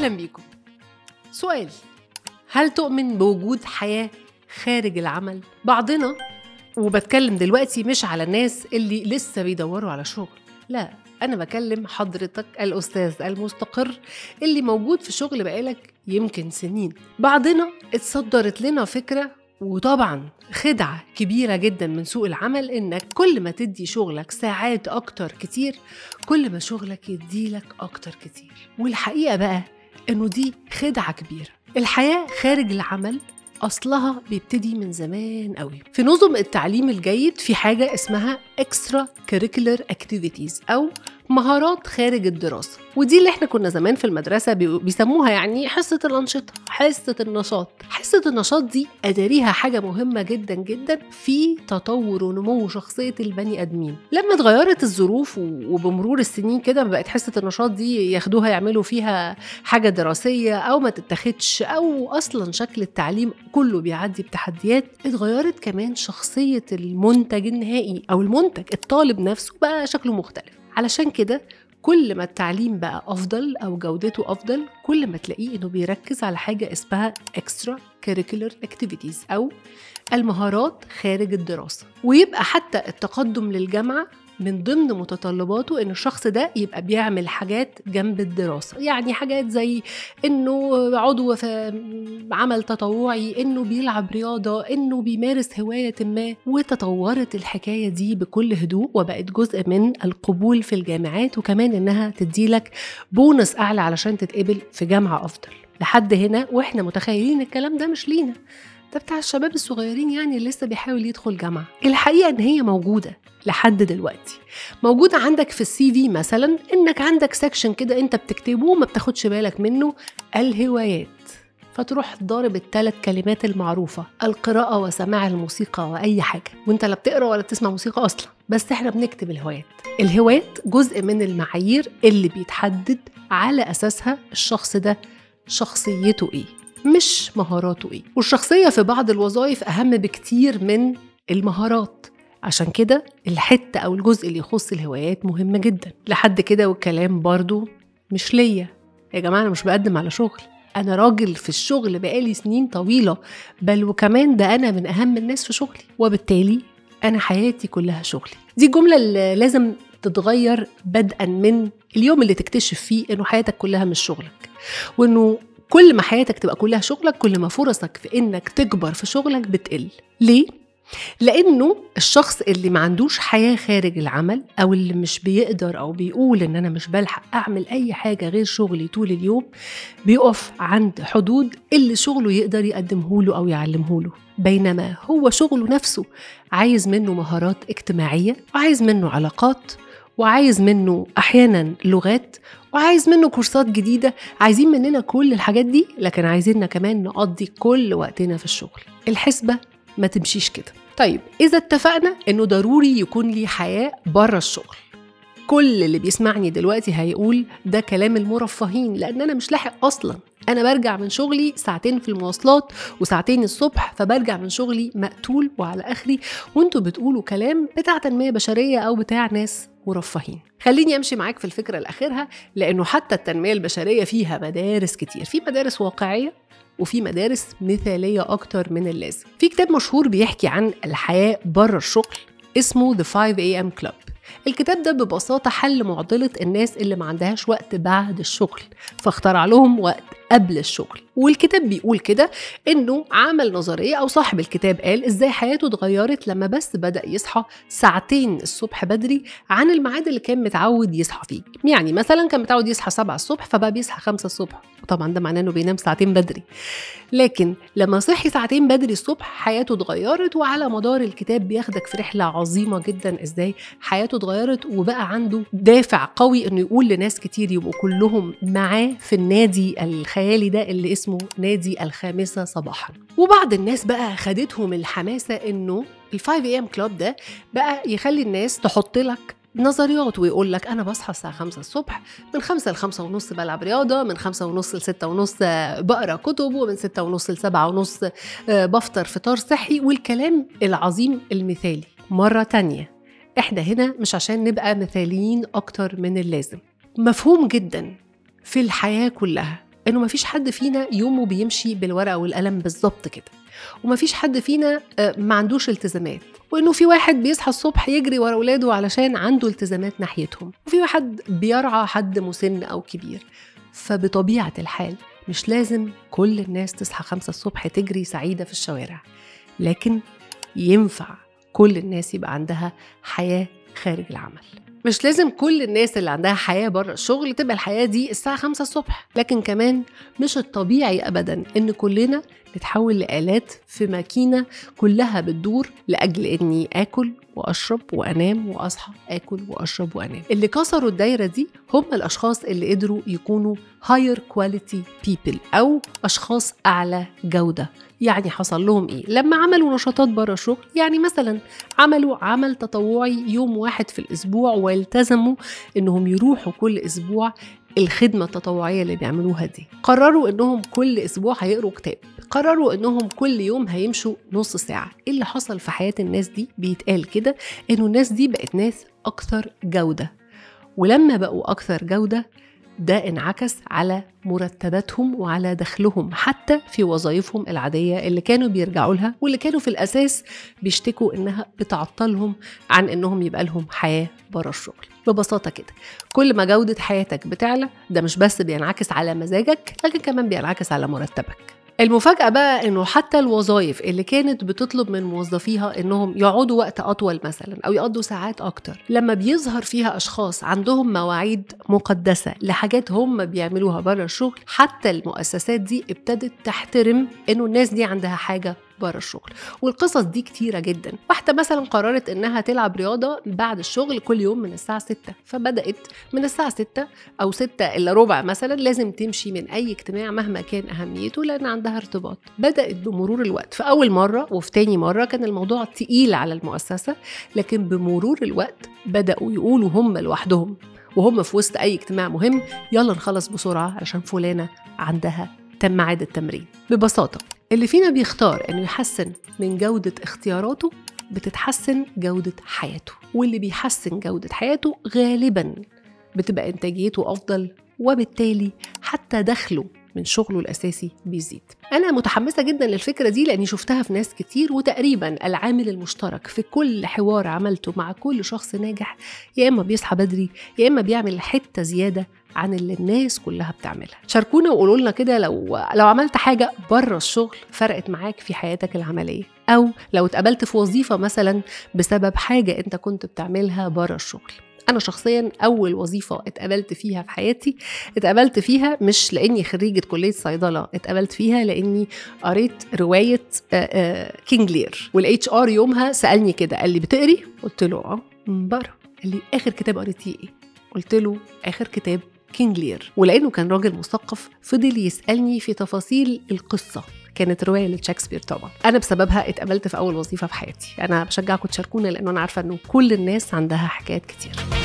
أهلا بيكم سؤال هل تؤمن بوجود حياة خارج العمل؟ بعضنا وبتكلم دلوقتي مش على الناس اللي لسه بيدوروا على شغل لا أنا بكلم حضرتك الأستاذ المستقر اللي موجود في شغل بقالك يمكن سنين بعضنا اتصدرت لنا فكرة وطبعا خدعة كبيرة جدا من سوق العمل إنك كل ما تدي شغلك ساعات أكتر كتير كل ما شغلك يديلك أكتر كتير والحقيقة بقى إنه دي خدعة كبيرة الحياة خارج العمل أصلها بيبتدي من زمان قوي في نظم التعليم الجيد في حاجة اسمها extra curricular activities أو مهارات خارج الدراسة ودي اللي احنا كنا زمان في المدرسة بي- بيسموها يعني حصة الأنشطة حصة النشاط حصة النشاط دي أداريها حاجة مهمة جدا جدا في تطور ونمو شخصية البني آدمين لما اتغيرت الظروف و- وبمرور السنين كده بقت حصة النشاط دي ياخدوها يعملوا فيها حاجة دراسية أو ما تتاخدش أو أصلا شكل التعليم كله بيعدي بتحديات اتغيرت كمان شخصية المنتج النهائي أو المنتج الطالب نفسه بقى شكله مختلف علشان كده كل ما التعليم بقى أفضل أو جودته أفضل كل ما تلاقيه إنه بيركز على حاجة اسمها extra curricular activities أو المهارات خارج الدراسة ويبقى حتى التقدم للجامعة من ضمن متطلباته ان الشخص ده يبقى بيعمل حاجات جنب الدراسه يعني حاجات زي انه عضو في عمل تطوعي انه بيلعب رياضه انه بيمارس هوايه ما وتطورت الحكايه دي بكل هدوء وبقت جزء من القبول في الجامعات وكمان انها تديلك بونص اعلى علشان تتقبل في جامعه افضل لحد هنا واحنا متخيلين الكلام ده مش لينا ده بتاع الشباب الصغيرين يعني اللي لسه بيحاول يدخل جامعه الحقيقه ان هي موجوده لحد دلوقتي موجودة عندك في السي في مثلا انك عندك سكشن كده انت بتكتبه وما بتاخدش بالك منه الهوايات فتروح ضارب الثلاث كلمات المعروفة القراءة وسماع الموسيقى وأي حاجة وانت لا بتقرا ولا بتسمع موسيقى أصلا بس احنا بنكتب الهوايات الهوايات جزء من المعايير اللي بيتحدد على أساسها الشخص ده شخصيته ايه مش مهاراته ايه والشخصية في بعض الوظائف أهم بكتير من المهارات عشان كده الحتة أو الجزء اللي يخص الهوايات مهم جدا لحد كده والكلام برضو مش ليا يا جماعة أنا مش بقدم على شغل أنا راجل في الشغل بقالي سنين طويلة بل وكمان ده أنا من أهم الناس في شغلي وبالتالي أنا حياتي كلها شغلي دي الجملة اللي لازم تتغير بدءا من اليوم اللي تكتشف فيه إنه حياتك كلها مش شغلك وإنه كل ما حياتك تبقى كلها شغلك كل ما فرصك في إنك تكبر في شغلك بتقل ليه؟ لانه الشخص اللي ما عندوش حياه خارج العمل او اللي مش بيقدر او بيقول ان انا مش بلحق اعمل اي حاجه غير شغلي طول اليوم بيقف عند حدود اللي شغله يقدر يقدمه له او يعلمه له بينما هو شغله نفسه عايز منه مهارات اجتماعيه وعايز منه علاقات وعايز منه احيانا لغات وعايز منه كورسات جديده عايزين مننا كل الحاجات دي لكن عايزيننا كمان نقضي كل وقتنا في الشغل الحسبه ما تمشيش كده طيب إذا اتفقنا إنه ضروري يكون لي حياة بره الشغل كل اللي بيسمعني دلوقتي هيقول ده كلام المرفهين لأن أنا مش لاحق أصلا أنا برجع من شغلي ساعتين في المواصلات وساعتين الصبح فبرجع من شغلي مقتول وعلى آخري وانتوا بتقولوا كلام بتاع تنمية بشرية أو بتاع ناس مرفهين خليني امشي معاك في الفكره الاخيرها لانه حتى التنميه البشريه فيها مدارس كتير في مدارس واقعيه وفي مدارس مثالية أكتر من اللازم في كتاب مشهور بيحكي عن الحياة بره الشغل اسمه The 5 AM Club الكتاب ده ببساطة حل معضلة الناس اللي ما عندهاش وقت بعد الشغل فاخترع لهم وقت قبل الشغل والكتاب بيقول كده انه عمل نظريه او صاحب الكتاب قال ازاي حياته اتغيرت لما بس بدا يصحى ساعتين الصبح بدري عن الميعاد اللي كان متعود يصحى فيه يعني مثلا كان متعود يصحى 7 الصبح فبقى بيصحى 5 الصبح وطبعا ده معناه انه بينام ساعتين بدري لكن لما صحي ساعتين بدري الصبح حياته اتغيرت وعلى مدار الكتاب بياخدك في رحله عظيمه جدا ازاي حياته اتغيرت وبقى عنده دافع قوي انه يقول لناس كتير يبقوا كلهم معاه في النادي الخيالي ده اللي اسمه نادي الخامسه صباحا وبعض الناس بقى خدتهم الحماسه انه ال 5 اي ام كلوب ده بقى يخلي الناس تحط لك نظريات ويقول لك انا بصحى الساعه 5 الصبح من 5 ل 5 ونص بلعب رياضه من 5 ونص ل 6 ونص بقرا كتب ومن 6 ونص ل 7 ونص بفطر فطار صحي والكلام العظيم المثالي مره تانية احنا هنا مش عشان نبقى مثاليين اكتر من اللازم مفهوم جدا في الحياه كلها انه مفيش حد فينا يومه بيمشي بالورقه والقلم بالظبط كده ومفيش حد فينا آه، ما عندوش التزامات وانه في واحد بيصحى الصبح يجري ورا اولاده علشان عنده التزامات ناحيتهم وفي واحد بيرعى حد مسن او كبير فبطبيعه الحال مش لازم كل الناس تصحى خمسة الصبح تجري سعيدة في الشوارع لكن ينفع كل الناس يبقى عندها حياة خارج العمل مش لازم كل الناس اللي عندها حياة بره الشغل تبقى الحياة دي الساعة خمسة الصبح لكن كمان مش الطبيعي أبدا إن كلنا نتحول لآلات في ماكينة كلها بتدور لأجل إني آكل وأشرب وأنام وأصحى آكل وأشرب وأنام اللي كسروا الدايرة دي هم الأشخاص اللي قدروا يكونوا higher quality people أو أشخاص أعلى جودة يعني حصل لهم ايه لما عملوا نشاطات بره الشغل يعني مثلا عملوا عمل تطوعي يوم واحد في الاسبوع والتزموا انهم يروحوا كل اسبوع الخدمة التطوعية اللي بيعملوها دي قرروا انهم كل اسبوع هيقروا كتاب قرروا انهم كل يوم هيمشوا نص ساعة ايه اللي حصل في حياة الناس دي بيتقال كده انه الناس دي بقت ناس اكثر جودة ولما بقوا اكثر جودة ده انعكس على مرتباتهم وعلى دخلهم حتى في وظائفهم العادية اللي كانوا بيرجعوا لها واللي كانوا في الأساس بيشتكوا إنها بتعطلهم عن إنهم يبقى لهم حياة بره الشغل ببساطة كده كل ما جودة حياتك بتعلى ده مش بس بينعكس على مزاجك لكن كمان بينعكس على مرتبك المفاجأة بقى إنه حتى الوظائف اللي كانت بتطلب من موظفيها إنهم يقعدوا وقت أطول مثلا أو يقضوا ساعات أكتر لما بيظهر فيها أشخاص عندهم مواعيد مقدسة لحاجات هم بيعملوها بره الشغل حتى المؤسسات دي ابتدت تحترم إنه الناس دي عندها حاجة بره الشغل والقصص دي كتيره جدا واحده مثلا قررت انها تلعب رياضه بعد الشغل كل يوم من الساعه 6 فبدات من الساعه 6 او 6 الا ربع مثلا لازم تمشي من اي اجتماع مهما كان اهميته لان عندها ارتباط بدات بمرور الوقت في اول مره وفي تاني مره كان الموضوع تقيل على المؤسسه لكن بمرور الوقت بداوا يقولوا هم لوحدهم وهم في وسط اي اجتماع مهم يلا نخلص بسرعه عشان فلانه عندها تم ميعاد التمرين ببساطه اللي فينا بيختار انه يحسن من جودة اختياراته بتتحسن جودة حياته واللي بيحسن جودة حياته غالبا بتبقى انتاجيته افضل وبالتالي حتى دخله من شغله الاساسي بيزيد انا متحمسه جدا للفكره دي لاني شفتها في ناس كتير وتقريبا العامل المشترك في كل حوار عملته مع كل شخص ناجح يا اما بيصحى بدري يا اما بيعمل حته زياده عن اللي الناس كلها بتعملها شاركونا وقولوا لنا كده لو لو عملت حاجه بره الشغل فرقت معاك في حياتك العمليه او لو اتقبلت في وظيفه مثلا بسبب حاجه انت كنت بتعملها بره الشغل انا شخصيا اول وظيفه اتقبلت فيها في حياتي اتقبلت فيها مش لاني خريجه كليه صيدله اتقبلت فيها لاني قريت روايه كينج لير والاتش ار يومها سالني كده قال لي بتقري قلت له اه بقرا قال لي اخر كتاب قريتيه ايه قلت له اخر كتاب كينج لير ولانه كان راجل مثقف فضل يسالني في تفاصيل القصه كانت روايه لشكسبير طبعا انا بسببها اتقبلت في اول وظيفه في حياتي انا بشجعكم تشاركونا لانه انا عارفه انه كل الناس عندها حكايات كتير